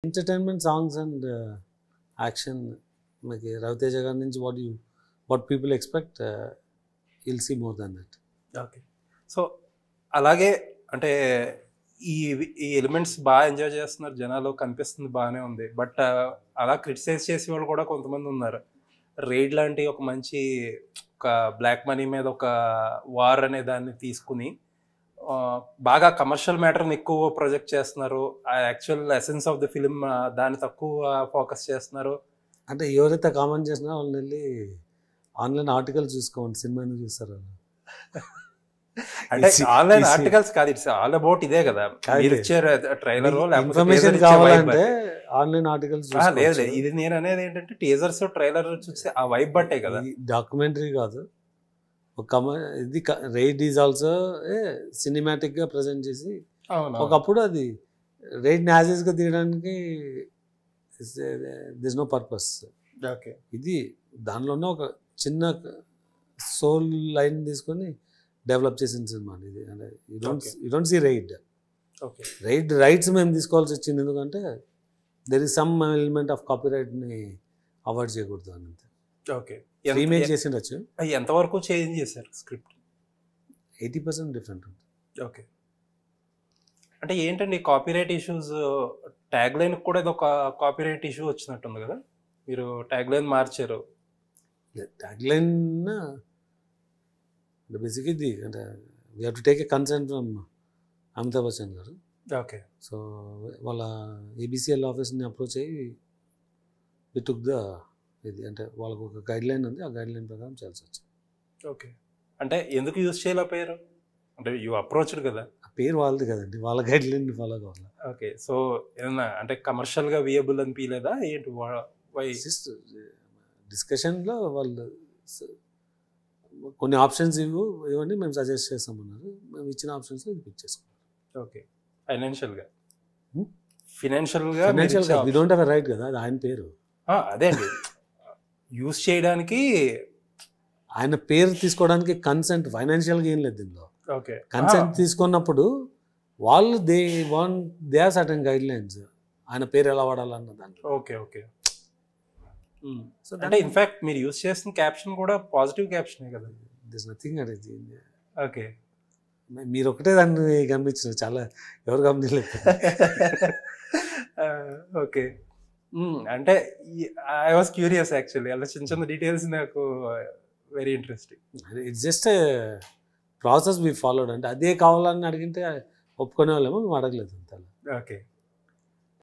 Entertainment songs and action మనకి రవితేజ గారి నుంచి what you what people expect will see more than that okay so అలాగే అంటే ఈ ఈ ఎలిమెంట్స్ బాగా ఎంజాయ్ చేస్తున్నారు జనాలు కనిపిస్తుంది బాగానే ఉంది బట్ అలా క్రిటిసైజ్ చేసే వాళ్ళు కూడా కొంతమంది ఉన్నారు రైడ్ లాంటి ఒక మంచి ఒక బ్లాక్ మనీ మీద ఒక వార్ అనే దాన్ని తీసుకుని ఆ, బాగా కమర్షియల్ మ్యాటర్ని ఎక్కువ ప్రొజెక్ట్ చేస్తున్నారు ఆ actual essence of the film దాన్ని తక్కువ ఫోకస్ చేస్తున్నారు అంటే ఎవరైతే కామెంట్ చేసినా వాళ్ళని వెళ్ళి ఆన్లైన్ ఆర్టికల్ చూసుకోండి సినిమా ఎందుకు చూస్తారు వాళ్ళు అంటే It's- ఆన్లైన్ it's- ఆర్టికల్స్ కాదు ఇట్స్ ఆల్ అబౌట్ ఇదే కదా కాదు. మీరు ఇచ్చే ట్రైలర్ ఇన్ఫర్మేషన్ కావాలంటే ఆన్లైన్ ఆర్టికల్స్ లేదు లేదు. ఇది నేను అనేది ఏంటంటే టీజర్స్ ట్రైలర్ చూస్తే ఆ వైబ్ బట్టే కదా డాక్యుమెంటరీ కాదు ఒక కమ ఇది రైడ్ ఈజ్ ఆల్సో సినిమాటిక్ గా ప్రజెంట్ చేసి అవును ఒకప్పుడు అది రైడ్ న్యాజెస్ గా తీయడానికి దిస్ నో పర్పస్ ఓకే ఇది దానిలోనే ఒక చిన్న సోల్ లైన్ తీసుకొని డెవలప్ చేసిన సినిమా ఇది అంటే you don't Okay. You don't see Ride okay right rights మేము తీసుకోవాల్సి వచ్చింది ఎందుకంటే there is some element of copy రైట్ని అవాయిడ్ చేయకూడదు అని ఓకే రీమేక్ చేసిండొచ్చు ఎంతవరకు చేంజ్ చేశారు స్క్రిప్ట్ ఎయిటీ పర్సెంట్ డిఫరెంట్ ఉంటుంది ఓకే అంటే ఏంటండి కాపీరైట్ ఇష్యూస్ ట్యాగ్ లైన్ కూడా ఇది ఒక కాపీరైట్ ఇష్యూ వచ్చినట్టుంది కదా మీరు ట్యాగ్ లైన్ మార్చారు ట్యాగ్ లైన్ అంటే బేసిక్ ఇది అంటే we have to take a consent from Amitabh Bachchan గారు ఓకే సో వాళ్ళ ఏబిసిఎల్ ఆఫీస్ని అప్రోచ్ అయ్యి వి టుక్ ద ఇది అంటే వాళ్ళకు ఒక గైడ్ లైన్ ఉంది ఆ గైడ్ లైన్ ప్రకారం చేయాల్సి వచ్చింది ఓకే అంటే ఎందుకు యూజ్ చేయలేకపోయారు అంటే యూ అప్రోచ్డ్ కదా ఆ పేరు వాళ్ళది కదండి వాళ్ళ గైడ్ లైన్ని ఫాలో కావాలి ఓకే సో ఏదన్నా అంటే కమర్షియల్గా వియబుల్ అనిపించలేదా ఏంటి వై జస్ట్ డిస్కషన్లో వాళ్ళు స- కొన్ని ఆప్షన్స్ ఇవ్వు ఇవ్వండి మేము సజెస్ట్ చేస్తామన్నారు మేము ఇచ్చిన ఆప్షన్స్లో ఇది పిక్ చేసుకున్నాం ఓకే ఫైనాన్షియల్గా Hmm? ఫినాన్షియల్గా financial we don't have right కదా అది ఆయన పేరు అదే అండి యూజ్ చేయడానికి ఆయన పేరు తీసుకోవడానికి కన్సెంట్ ఫైనాన్షియల్గా ఏం లేదు దీనిలో ఓకే కన్సెంట్ తీసుకున్నప్పుడు వాళ్ళు they want they are certain guidelines ఆయన పేరు ఎలా వాడాలన్న దాంట్లో ఓకే ఓకే సో అంటే ఇన్ఫాక్ట్ మీరు యూజ్ చేసిన క్యాప్షన్ కూడా పాజిటివ్ క్యాప్షనే కదా దిస్ నథింగ్ అది ఓకే మీరు ఒకటే దాన్ని గమనించారు చాలా ఎవరు గమనించలేదు ఓకే అంటే ఐ వాస్ క్యూరియస్ యాక్చువల్లీ అలా చిన్న చిన్న డీటెయిల్స్ నాకు very interesting it's just process we followed అంటే అదే కావాలని అడిగితే ఒప్పుకునే వాళ్ళేమో మేము అడగలేదు అంత ఓకే